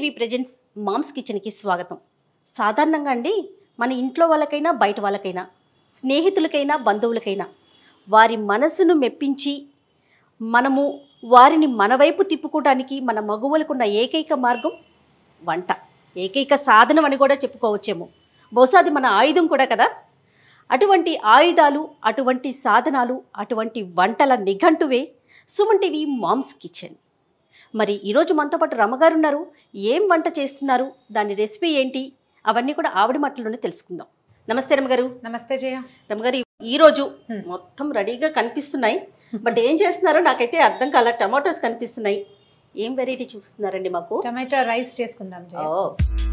TV presents moms కిచెన్కి స్వాగతం సాధారణంగా అండి మన ఇంట్లో వాళ్ళకైనా బయట వాళ్ళకైనా స్నేహితులకైనా బంధువులకైనా వారి మనసును మెప్పించి మనము వారిని మన వైపు తిప్పుకోవడానికి మన మగువలకున్న ఏకైక మార్గం వంట ఏకైక సాధనం అని కూడా చెప్పుకోవచ్చేమో బహుశా అది మన ఆయుధం కూడా కదా అటువంటి ఆయుధాలు అటువంటి సాధనాలు అటువంటి వంటల నిఘంటువే సుమన్ టీవీ మామ్స్ కిచెన్ మరి ఈరోజు మనతో పాటు రమ్మగారు ఉన్నారు ఏం వంట చేస్తున్నారు దాని రెసిపీ ఏంటి అవన్నీ కూడా ఆవిడ మాటల్లోనే తెలుసుకుందాం నమస్తే రమ్మగారు నమస్తే జయ రమ్మగారు ఈరోజు Hmm. మొత్తం రెడీగా కనిపిస్తున్నాయి బట్ ఏం చేస్తున్నారో నాకైతే అర్థం కాల టమాటోస్ కనిపిస్తున్నాయి ఏం వెరైటీ చూపిస్తున్నారండి మాకు టమాటో రైస్ చేసుకుందాం జయ ఓ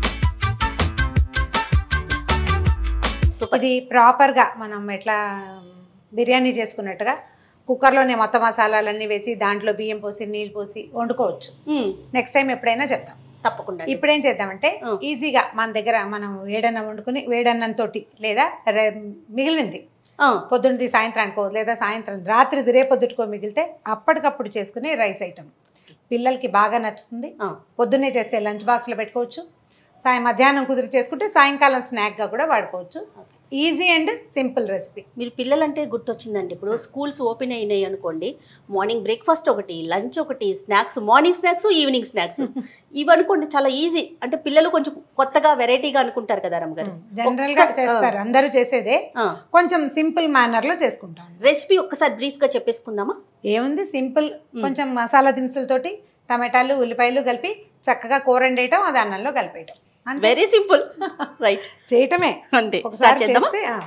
సూపర్ ఇది ప్రాపర్ గా మనం ఎట్లా బిర్యానీ చేసుకున్నట్టుగా కుక్కర్లోనే మొత్తం మసాలాలన్నీ వేసి దాంట్లో బియ్యం పోసి నీళ్ళు పోసి వండుకోవచ్చు మ్మ్. నెక్స్ట్ టైం ఎప్పుడైనా చెప్తాం తప్పకుండా అండి. ఇప్పుడు ఏం చేద్దామంటే ఆ. ఈజీగా మన దగ్గర మనం వేడన్నం వండుకుని వేడన్నంతో లేదా రే- మిగిలింది ఆ, పొద్దున్నది సాయంత్రానికో లేదా సాయంత్రం రాత్రిది రేపొద్దుటికో మిగిలితే అప్పటికప్పుడు చేసుకునే రైస్ ఐటమ్ పిల్లలకి బాగా నచ్చుతుంది ఆ. పొద్దున్నే చేస్తే లంచ్ బాక్స్లో పెట్టుకోవచ్చు సాయం మధ్యాహ్నం కుదిరి చేసుకుంటే సాయంకాలం స్నాక్గా కూడా వాడుకోవచ్చు ఈజీ అండ్ సింపుల్ రెసిపీ మీరు పిల్లలంటే గుర్తొచ్చిందండి ఇప్పుడు స్కూల్స్ ఓపెన్ అయినాయి అనుకోండి మార్నింగ్ బ్రేక్ఫాస్ట్ ఒకటి లంచ్ ఒకటి snacks morning snacks evening snacks ఇవి అనుకోండి చాలా ఈజీ అంటే పిల్లలు కొంచెం కొత్తగా వెరైటీగా అనుకుంటారు కదా రమ్మ గారు జనరల్గా ఒక్క- చేస్తారు అందరూ చేసేదే ఆ, కొంచెం సింపుల్ మేనర్లో చేసుకుంటాం రెసిపీ ఒక్కసారి బ్రీఫ్గా చెప్పేసుకుందామా ఏముంది సింపుల్ కొంచెం మసాలా దినుసులతోటి టమాటాలు ఉల్లిపాయలు కలిపి చక్కగా కూర వండేయటం అది అన్నంలో కలిపేయటం అంతే వెరీ సింపుల్ రైట్ చేయటమే అంతే ఒకసారి స్టార్ట్ చేద్దామా చేస్తే ఆ.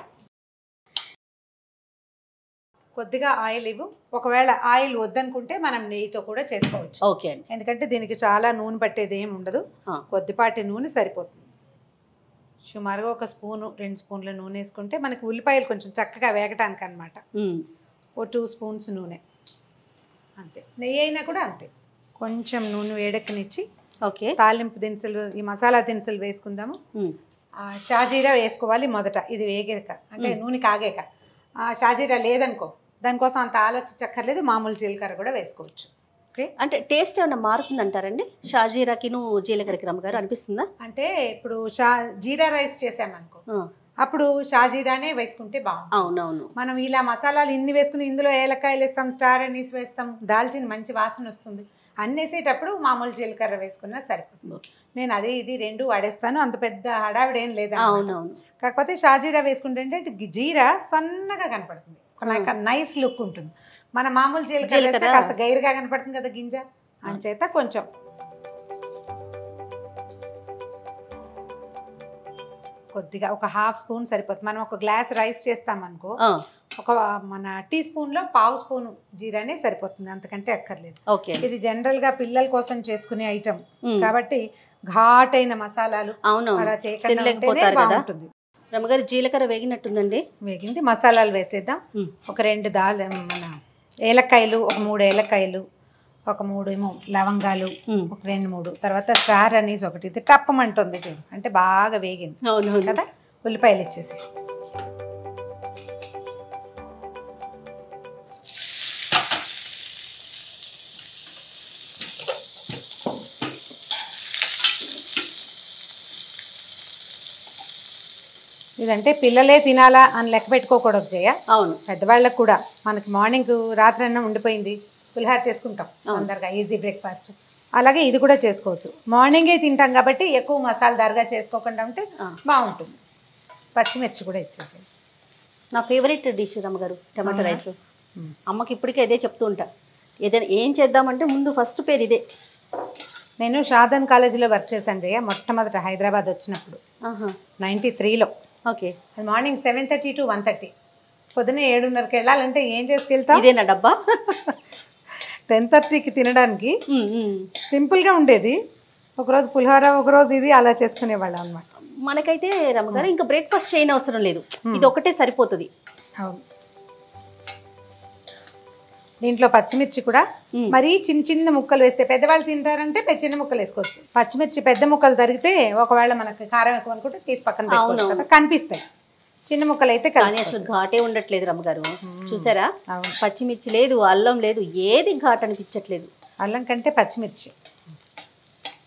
కొద్దిగా ఆయిల్ ఇవ్వు ఒకవేళ ఆయిల్ వద్దనుకుంటే మనం నెయ్యితో కూడా చేసుకోవచ్చు ఓకే అండి ఎందుకంటే దీనికి చాలా నూనె పట్టేది ఏమి ఉండదు ఆ. కొద్దిపాటి నూనె సరిపోతుంది సుమారుగా ఒక స్పూను రెండు స్పూన్ల నూనె వేసుకుంటే మనకి ఉల్లిపాయలు కొంచెం చక్కగా వేగటానికి అనమాట మ్మ్. ఓ టూ స్పూన్స్ నూనె అంతే నెయ్యి అయినా కూడా అంతే కొంచెం నూనె వేడెక్కనిచ్చి ఓకే తాలింపు దినుసులు ఈ మసాలా దినుసులు వేసుకుందాము మ్మ్. ఆ షాజీరా వేసుకోవాలి మొదట ఇది వేగాక అంటే నూనె కాగాక ఆ షాజీరా లేదనుకో దానికోసం అంత ఆలోచించక్కర్లేదు మామూలు జీలకర్ర కూడా వేసుకోవచ్చు ఓకే అంటే టేస్ట్ ఏమైనా మారుతుంది అంటారండి షాజీరాకిను జీలకర్రకి రమ్మగారు అనిపిస్తుందా అంటే ఇప్పుడు షా జీరా రైస్ చేసామనుకో ఆ, అప్పుడు షాజీరానే వేసుకుంటే బాగుంటుంది అవునవును మనం ఇలా మసాలాలు ఇన్ని వేసుకుని ఇందులో ఏలక్కాయలు వేస్తాం స్టార్ అనీస్ వేస్తాం దాల్చిన మంచి వాసన వస్తుంది అన్ని వేసేటప్పుడు మామూలు జీలకర్ర వేసుకున్నా సరిపోతుంది నేను అది ఇది రెండు వాడేస్తాను అంత పెద్ద హడావిడి ఏం లేదా అవునవును కాకపోతే షాజీరా వేసుకుంటే అంటే జీరా సన్నగా కనపడుతుంది ఒక నైస్ లుక్ ఉంటుంది మన మామూలు జీలకర్ర వేస్తే జీలకర్ర. కాస్త గైరుగా కనపడుతుంది కదా గింజ అంచేత కొంచెం కొద్దిగా ఒక హాఫ్ స్పూన్ సరిపోతుంది మనం ఒక గ్లాస్ రైస్ చేస్తామనుకో ఆ, ఒక మన టీ స్పూన్లో పావు స్పూన్ జీరానే సరిపోతుంది అంతకంటే అక్కర్లేదు ఓకే అండి ఇది జనరల్గా పిల్లల కోసం చేసుకునే ఐటమ్ మ్మ్. కాబట్టి ఘాటైన మసాలాలు అవునవును అలా చేయకుండా ఉంటేనే తినలేకపోతారు కదా బాగుంటుంది రమ్మగారు జీలకర్ర వేగినట్టుందండి వేగింది మసాలాలు వేసేద్దాం మ్మ్. ఒక రెండు దాల్ మన ఏలక్కాయలు ఒక మూడు ఏలక్కాయలు ఒక మూడు ఏమో లవంగాలు మ్మ్. ఒక రెండు మూడు తర్వాత స్టార్ అనీస్ ఒకటి ఇది టప్పమంటుంది చూడు అంటే బాగా వేగింది అవునవును కదా ఉల్లిపాయలు ఇచ్చేసి ఇదంటే పిల్లలే తినాలా అని లెక్క పెట్టుకోకూడదు జయ అవును పెద్దవాళ్ళకు కూడా మనకి మార్నింగ్ రాత్రి అన్నం ఉండిపోయింది పులిహార చేసుకుంటాం తొందరగా ఈజీ బ్రేక్ఫాస్ట్ అలాగే ఇది కూడా చేసుకోవచ్చు మార్నింగే తింటాం కాబట్టి ఎక్కువ మసాలాదారుగా చేసుకోకుండా ఉంటే ఆ. బాగుంటుంది పచ్చిమిర్చి కూడా ఇచ్చేసి నా ఫేవరెట్ డిష్ రమ్మగారు టమాటో రైస్ అమ్మకి ఇప్పటికే అదే చెప్తూ ఉంటా ఏదైనా ఏం చేద్దామంటే ముందు ఫస్ట్ పేరు ఇదే నేను షాదన్ కాలేజీలో వర్క్ చేశాను జయ మొట్టమొదట హైదరాబాద్ వచ్చినప్పుడు ఆహా నైంటీ త్రీలో okay morning seven thirty to one thirty పొద్దున్న ఏడున్నరకి వెళ్ళాలంటే ఏం చేసుకెళ్తాం ఇదేనా డబ్బా టెన్ థర్టీకి తినడానికి ఉమ్, ఉమ్. సింపుల్గా ఉండేది ఒకరోజు పులిహోర ఒకరోజు ఇది అలా చేసుకునేవాళ్ళం అనమాట మనకైతే రమ్మగారు ఇంకా బ్రేక్ఫాస్ట్ చేయని అవసరం లేదు ఇది ఒకటే సరిపోతుంది అవును దీంట్లో పచ్చిమిర్చి కూడా మ్మ్. మరీ చిన్న చిన్న ముక్కలు వేస్తే పెద్దవాళ్ళు తింటారంటే పెద్ద చిన్న ముక్కలు వేసుకోవచ్చు పచ్చిమిర్చి పెద్ద ముక్కలు తరిగితే ఒకవేళ మనకి కారం ఎక్కువ అనుకుంటే తీసి పక్కన పెట్టుకోవచ్చు అవునవును. కదా కనిపిస్తాయి చిన్న ముక్కలు అయితే కానీ కలిసి అసలు ఘాటే ఉండట్లేదు రమ్మగారు చూసారా అవును. పచ్చిమిర్చి లేదు అల్లం లేదు ఏది ఘాట్ అనిపించట్లేదు అల్లం కంటే పచ్చిమిర్చి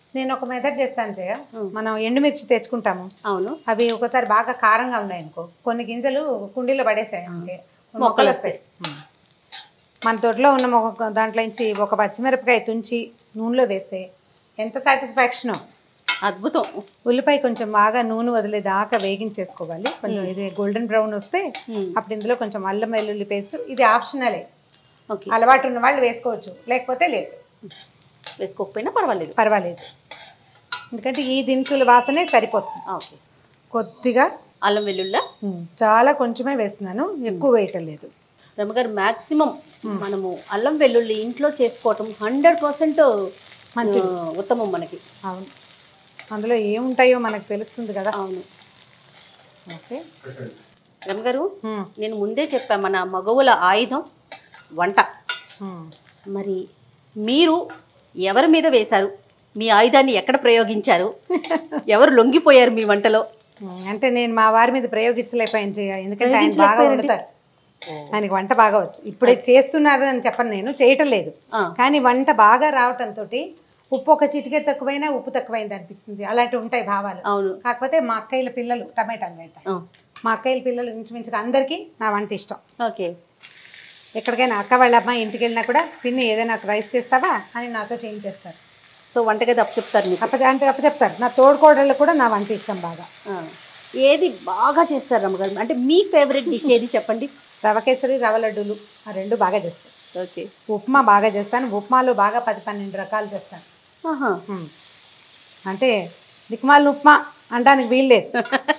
నేను ఒక మెథడ్ చేస్తాను జయ మనం ఎండుమిర్చి తెచ్చుకుంటాము అవును అవి ఒకసారి బాగా కారంగా ఉన్నాయి అనుకో కొన్ని గింజలు కుండీలో పడేసాయి అంటే మొక్కలు వస్తాయి మన తోటలో ఉన్న మొక్క దాంట్లో నుంచి ఒక పచ్చిమిరపకాయ తుంచి నూనెలో వేస్తే ఎంత సాటిస్ఫాక్షనో అద్భుతం ఉల్లిపాయ కొంచెం బాగా నూనె వదిలేదాకా వేగించేసుకోవాలి కొంచెం ఇది గోల్డెన్ బ్రౌన్ వస్తే అప్పుడు ఇందులో కొంచెం అల్లం వెల్లుల్లి పేస్ట్ ఇది ఆప్షనలే ఓకే అలవాటు ఉన్న వాళ్ళు వేసుకోవచ్చు లేకపోతే లేదు వేసుకోకపోయినా పర్వాలేదు పర్వాలేదు ఎందుకంటే ఈ దినుసుల వాసనే సరిపోతుంది ఓకే కొద్దిగా అల్లం వెల్లుల్లా ఉమ్, చాలా కొంచెమే వేస్తున్నాను ఎక్కువ వేయటం లేదు రమ్మగారు మ్యాక్సిమం మనము అల్లం వెల్లుల్లి ఇంట్లో చేసుకోవటం హండ్రెడ్ పర్సెంట్ మంచిది ఉత్తమం మనకి అవును అందులో ఏముంటాయో మనకు తెలుస్తుంది కదా అవును ఓకే రమ్మగారు ఉమ్, నేను ముందే చెప్పా మన మగవుల ఆయుధం వంట ఉమ్. మరి మీరు ఎవరి మీద వేశారు మీ ఆయుధాన్ని ఎక్కడ ప్రయోగించారు ఎవరు లొంగిపోయారు మీ వంటలో ఉమ్, అంటే నేను మా వారి మీద ప్రయోగించలేకపోయాను చేయ ఎందుకంటే ఆయన బాగా వండుతారు ఆయనకి వంట బాగా వచ్చు ఇప్పుడే చేస్తున్నారు అని చెప్పను నేను చేయటం లేదు ఆ. కానీ వంట బాగా రావటంతో ఉప్పు ఒక చిటికెట్ తక్కువైనా ఉప్పు తక్కువైంది అనిపిస్తుంది అలాంటివి ఉంటాయి భావాలు అవును కాకపోతే మా అక్కయ్యల పిల్లలు టమాటాలు వేస్తారు ఆ, మా అక్కయ్యల పిల్లలు ఇంచుమించుగా అందరికీ నా వంట ఇష్టం ఓకే ఎక్కడికైనా అక్క వాళ్ళ అమ్మాయి ఇంటికి వెళ్ళినా కూడా పిన్ని ఏదైనా నాకు రైస్ చేస్తావా అని నాతో చేయించేస్తారు సో వంటగది అప్పు చెప్తారు మీకు అప్ప అంటే అప్ప చెప్తారు నా తోడుకోడళ్ళు కూడా నా వంట ఇష్టం బాగా ఆ, ఏది బాగా చేస్తారు రమ్మగారు అంటే మీ ఫేవరెట్ డిష్ ఏది చెప్పండి రవ కేసరి రవ లడ్డూలు ఆ రెండు బాగా చేస్తాను ఓకే ఉప్మా బాగా చేస్తాను ఉప్మాలో బాగా పది పన్నెండు రకాలు చేస్తాను ఆహా హ్మ్. అంటే దిక్మాల ఉప్మా అనడానికి వీల్లేదు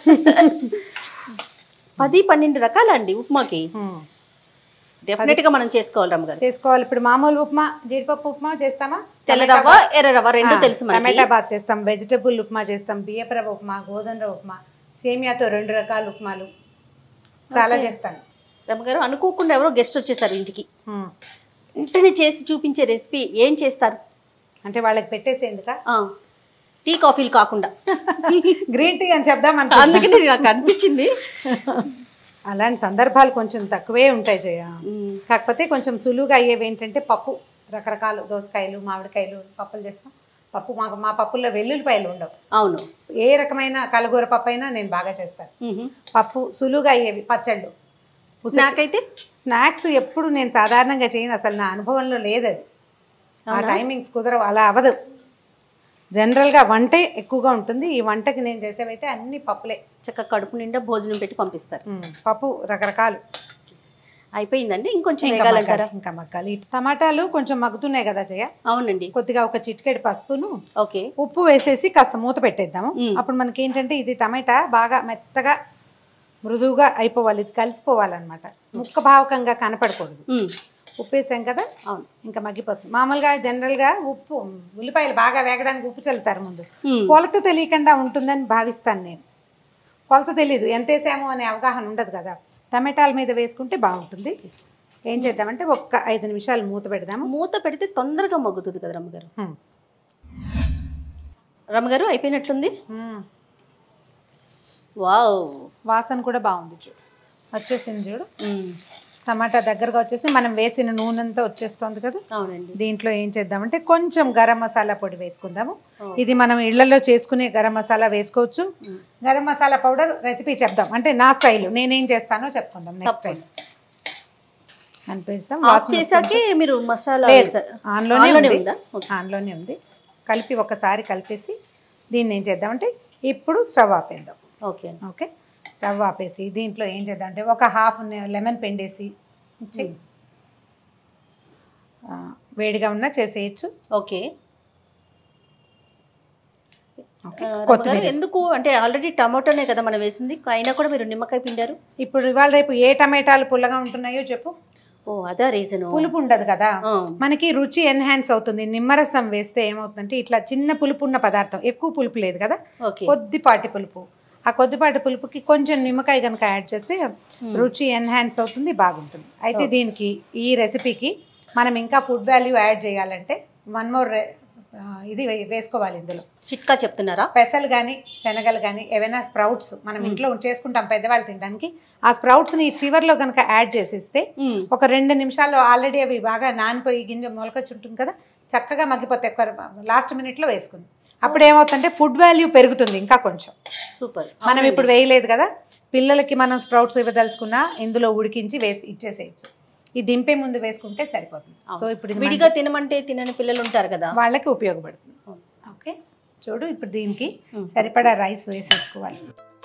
పది పన్నెండు రకాలండి ఉప్మాకి హ్మ్. డెఫినెట్గా మనం చేసుకోవాలి రమ్మగారు చేసుకోవాలి ఇప్పుడు మామూలు ఉప్మా జీడిపప్పు ఉప్మా చేస్తామా తెల్ల రవ్వ ఎర్ర రవ్వ రెండు తెలుసు మనకి టమాటా బాత్ చేస్తాం వెజిటబుల్ ఉప్మా చేస్తాం బియ్యపు రవ్వ ఉప్మా గోధుమ రవ్వ ఉప్మా సేమియాతో రెండు రకాల ఉప్మాలు చాలా చేస్తాను రమ్మగారు అనుకోకుండా ఎవరో గెస్ట్ వచ్చేసారు ఇంటికి హ్మ్. వెంటనే చేసి చూపించే రెసిపీ ఏం చేస్తారు అంటే వాళ్ళకి పెట్టేసేందుక ఆ, టీ కాఫీలు కాకుండా గ్రీన్ టీ అని చెప్దాం అందుకని నాకు అనిపించింది అలాంటి సందర్భాలు కొంచెం తక్కువే ఉంటాయి జయ మ్మ్. కాకపోతే కొంచెం సులువుగా అయ్యేవి ఏంటంటే పప్పు రకరకాలు దోసకాయలు మామిడికాయలు పప్పులు చేస్తాం పప్పు మాకు మా పప్పుల్లో వెల్లుల్లిపాయలు ఉండవు అవును ఏ రకమైన కలగూర పప్పు అయినా నేను బాగా చేస్తాను మ్హూ. పప్పు సులువుగా అయ్యేవి పచ్చళ్ళు స్నాక్ అయితే స్నాక్స్ ఎప్పుడు నేను సాధారణంగా చేయను అసలు నా అనుభవంలో లేదు అది ఆ టైమింగ్స్ కుదరవు అలా అవ్వదు జనరల్గా వంటే ఎక్కువగా ఉంటుంది ఈ వంటకి నేను చేసేవైతే అన్ని పప్పులే చక్కగా కడుపు నిండా భోజనం పెట్టి పంపిస్తారు మ్మ్. పప్పు రకరకాలు అయిపోయిందండి ఇంకొంచెం ఇంకా వేగాలంటారా మగ్గాలి, ఇంకా మగ్గాలి టమాటాలు కొంచెం మగ్గుతున్నాయి కదా జయ అవునండి కొద్దిగా ఒక చిటికెడు పసుపును ఓకే ఉప్పు వేసేసి కాస్త మూత పెట్టేద్దాము మ్మ్. అప్పుడు మనకి ఏంటంటే ఇది టమాటా బాగా మెత్తగా మృదువుగా అయిపోవాలి ఇది కలిసిపోవాలన్నమాట ముక్క భావకంగా కనపడకూడదు మ్. ఉప్పు వేసాం కదా అవును ఇంకా మగ్గిపోతుంది మామూలుగా జనరల్గా ఉప్పు ఉల్లిపాయలు బాగా వేగడానికి ఉప్పు చల్లుతారు ముందు మ్. కొలత తెలియకుండా ఉంటుందని భావిస్తాను నేను కొలత తెలియదు ఎంత వేసామో అనే అవగాహన ఉండదు కదా టమాటాల మీద వేసుకుంటే బాగుంటుంది ఏం చేద్దామంటే ఒక్క ఐదు నిమిషాలు మూత పెడదాము మూత పెడితే తొందరగా మగ్గుతుంది కదా రమ్మగారు హ్మ్. రమ్మగారు అయిపోయినట్లుంది మ్మ్. వావ్ వాసన కూడా బాగుంది చూడు వచ్చేసింది చూడు మ్. టమాటా దగ్గరగా వచ్చేసి మనం వేసిన నూనె అంతా వచ్చేస్తుంది కదా అవునండి దీంట్లో ఏం చేద్దామంటే కొంచెం గరం మసాలా పొడి వేసుకుందాము ఇది మనం ఇళ్లలో చేసుకునే గరం మసాలా వేసుకోవచ్చు గరం మసాలా పౌడర్ రెసిపీ చెప్దాం అంటే నా స్టైల్ నేనేం చేస్తానో చెప్పుకుందాం నెక్స్ట్ టైం అనిపిస్తాం ఆఫ్ చేశాకే మీరు మసాలా లేదు వేశారు. ఆన్లోనే ఆన్లోనే ఉంది ఉందా ఆన్లోనే ఉంది కలిపి ఒకసారి కలిపేసి దీన్ని ఏం చేద్దామంటే ఇప్పుడు స్టవ్ ఆపేద్దాం ఓకే అండి ఓకే స్టవ్ ఆపేసి దీంట్లో ఏం చేద్దామంటే ఒక హాఫ్ లెమన్ పిండేసి ఇచ్చి ఆ, వేడిగా ఉన్నా చేసేయచ్చు ఓకే ఓకే ఆ, రమ్మగారు ఎందుకు అంటే ఆల్రెడీ టమాటోనే కదా మనం వేసింది అయినా కూడా మీరు నిమ్మకాయ పిండారు ఇప్పుడు ఇవాళ రేపు ఏ టమాటాలు పుల్లగా ఉంటున్నాయో చెప్పు ఓ అదా రీజన్ పులుపు ఉండదు కదా మనకి రుచి ఎన్హాన్స్ అవుతుంది నిమ్మరసం వేస్తే ఏమవుతుందంటే ఇట్లా చిన్న పులుపు ఉన్న పదార్థం ఎక్కువ పులుపు లేదు కదా ఓకే కొద్దిపాటి పులుపు ఆ కొద్దిపాటి పులుపుకి కొంచెం నిమ్మకాయ కనుక యాడ్ చేస్తే రుచి ఎన్హాన్స్ అవుతుంది బాగుంటుంది అయితే దీనికి ఈ రెసిపీకి మనం ఇంకా ఫుడ్ వాల్యూ యాడ్ చేయాలంటే వన్ మోర్ ఇది వే- వేసుకోవాలి ఇందులో చిట్కా చెప్తున్నారా పెసలు కానీ శనగలు కానీ ఏవైనా స్ప్రౌట్స్ మనం ఇంట్లో చేసుకుంటాం పెద్దవాళ్ళు తినడానికి ఆ స్ప్రౌట్స్ని ఈ చివర్లో కనుక యాడ్ చేసిస్తే మ్. ఒక రెండు నిమిషాల్లో ఆల్రెడీ అవి బాగా నానిపోయి గింజ మొలకొచ్చి ఉంటుంది కదా చక్కగా మగ్గిపోతాయి లాస్ట్ మినిట్లో వేసుకుంది అప్పుడు ఏమవుతుందంటే ఫుడ్ వాల్యూ పెరుగుతుంది ఇంకా కొంచెం సూపర్ మనం ఇప్పుడు వేయలేదు కదా పిల్లలకి మనం స్ప్రౌట్స్ ఇవ్వదలుచుకున్నా ఇందులో ఉడికించి వేసి ఇచ్చేసేయచ్చు ఈ దింపే ముందు వేసుకుంటే సరిపోతుంది సో ఇప్పుడు ఇది విడిగా తినమంటే తినని పిల్లలు ఉంటారు కదా వాళ్ళకి ఉపయోగపడుతుంది ఓకే చూడు ఇప్పుడు దీనికి మ్మ్. సరిపడా రైస్ వేసేసుకోవాలి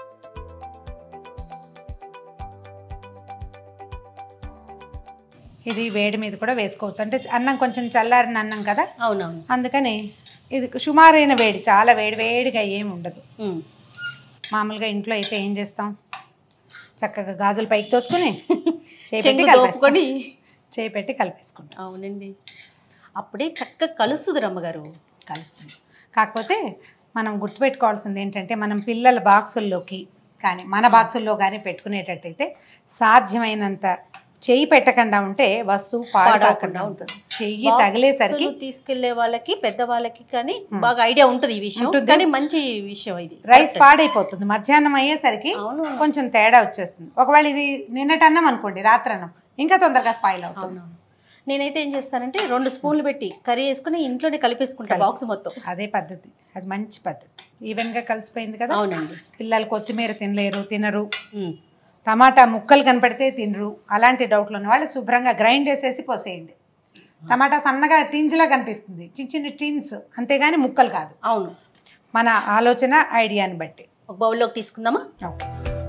ఇది వేడి మీద కూడా వేసుకోవచ్చు అంటే అన్నం కొంచెం చల్లారిన అన్నం కదా అవునవును అందుకని ఇది సుమారైన వేడి చాలా వేడి వేడిగా ఏమి ఉండదు ఉమ్. మామూలుగా ఇంట్లో అయితే ఏం చేస్తాం చక్కగా గాజులు పైకి తోసుకుని చేయి పెట్టి చెంగు కలిపేస్తాం. దోపుకొని చేయి పెట్టి కలిపేసుకుంటాం అవునండి అప్పుడే చక్కగా కలుస్తుంది రమ్మగారు కలుస్తుంది కాకపోతే మనం గుర్తుపెట్టుకోవాల్సింది ఏంటంటే మనం పిల్లల బాక్సుల్లోకి కానీ మన బాక్సుల్లో కానీ పెట్టుకునేటట్టయితే సాధ్యమైనంత చెయ్యి పెట్టకుండా ఉంటే వస్తువు పాడకుండా ఉంటుంది చెయ్యి తగిలేసరికి బాక్సులు తీసుకెళ్లే వాళ్ళకి పెద్ద వాళ్ళకి కానీ బాగా ఐడియా ఉంటుంది ఈ విషయం కానీ మంచి విషయం ఇది రైస్ పాడైపోతుంది మధ్యాహ్నం అయ్యేసరికి అవును. కొంచెం తేడా వచ్చేస్తుంది ఒకవేళ ఇది నిన్నటి అన్నం అనుకోండి రాత్రి అన్నం ఇంకా తొందరగా స్పాయిల్ అవుతుంది అవునవును నేనైతే ఏం చేస్తానంటే రెండు స్పూన్లు పెట్టి కర్రీ వేసుకుని ఇంట్లోనే కలిపేసుకుంటా బాక్స్ మొత్తం అదే పద్ధతి అది మంచి పద్ధతి ఈవెన్గా కలిసిపోయింది కదా అవునండి పిల్లలు కొత్తిమీర తినలేరు తినరు ఉమ్. టమాటా ముక్కలు కనపడితే తినరు అలాంటి డౌట్లు ఉన్న వాళ్ళు శుభ్రంగా గ్రైండ్ చేసేసి పోసేయండి టమాటా సన్నగా టిన్స్లా కనిపిస్తుంది చిన్న చిన్న టిన్స్ అంతేగాని ముక్కలు కాదు అవును మన ఆలోచన ఐడియాని బట్టి ఒక బౌల్లోకి తీసుకుందామా ఓకే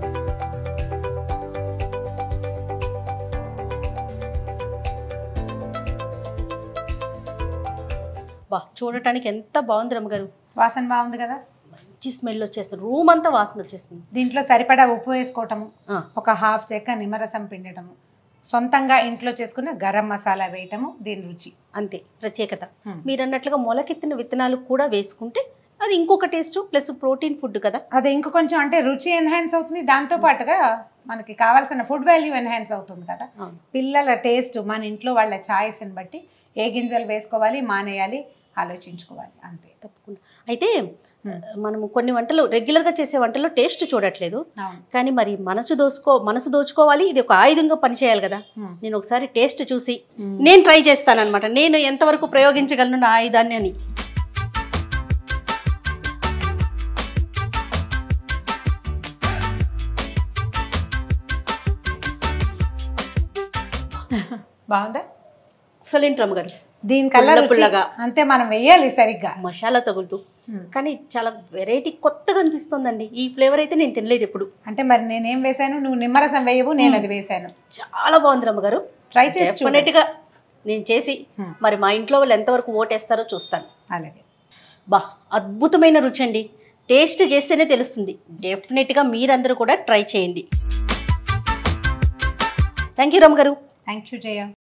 బా చూడటానికి ఎంత బాగుంది రమ్మగారు వాసన బాగుంది కదా మంచి స్మెల్ వచ్చేస్తుంది రూమ్ అంతా వాసన వచ్చేస్తుంది దీంట్లో సరిపడా ఉప్పు వేసుకోవటము ఆ, ఒక హాఫ్ చెక్క నిమ్మరసం పిండటము సొంతంగా ఇంట్లో చేసుకున్న గరం మసాలా వేయటము దీని రుచి అంతే ప్రత్యేకత Hmm. మీరు అన్నట్లుగా మొలకెత్తిన విత్తనాలు కూడా వేసుకుంటే అది ఇంకొక టేస్ట్ ప్లస్ ప్రోటీన్ ఫుడ్ కదా అది ఇంక కొంచెం అంటే రుచి ఎన్హాన్స్ అవుతుంది దాంతో పాటుగా మనకి కావాల్సిన ఫుడ్ వాల్యూ ఎన్హాన్స్ అవుతుంది కదా అవును పిల్లల టేస్ట్ మన ఇంట్లో వాళ్ళ ఛాయిస్ని బట్టి ఏ గింజలు వేసుకోవాలి మానేయాలి ఆలోచించుకోవాలి అంతే తప్పకుండా అయితే మనము కొన్ని వంటలు రెగ్యులర్గా చేసే వంటల్లో టేస్ట్ చూడట్లేదు అవును కానీ మరి మనసు దోచుకో మనసు దోచుకోవాలి ఇది ఒక ఆయుధంగా పనిచేయాలి కదా Hmm. నేను ఒకసారి టేస్ట్ చూసి నేను ట్రై చేస్తానన్నమాట నేను ఎంతవరకు ప్రయోగించగలను నా ఆయుధాన్ని అని బాగుందా ఎక్సలెంట్ రమ్మగారు దీని కల్లా పుల్ల రుచి పుల్లగా. అంతే మనం వెయ్యాలి సరిగ్గా మసాలా తగులుతూ Hmm. కానీ చాలా వెరైటీ కొత్తగా అనిపిస్తుందండి ఈ ఫ్లేవర్ అయితే నేను తినలేదు ఎప్పుడు అంటే మరి నేనేం వేశాను నువ్వు నిమ్మరసం వేయవు నేను అది వేశాను చాలా బాగుంది రమ్మగారు ట్రై చేసి చూడండి. డెఫినెట్గా నేను చేసి Hmm. మరి మా ఇంట్లో వాళ్ళు ఎంతవరకు ఓటేస్తారో చూస్తాను అలాగే బా అద్భుతమైన రుచి అండి టేస్ట్ చేస్తేనే తెలుస్తుంది డెఫినెట్గా మీరందరూ కూడా ట్రై చేయండి థ్యాంక్ యూ రమ్ గారు థ్యాంక్ యూ జయ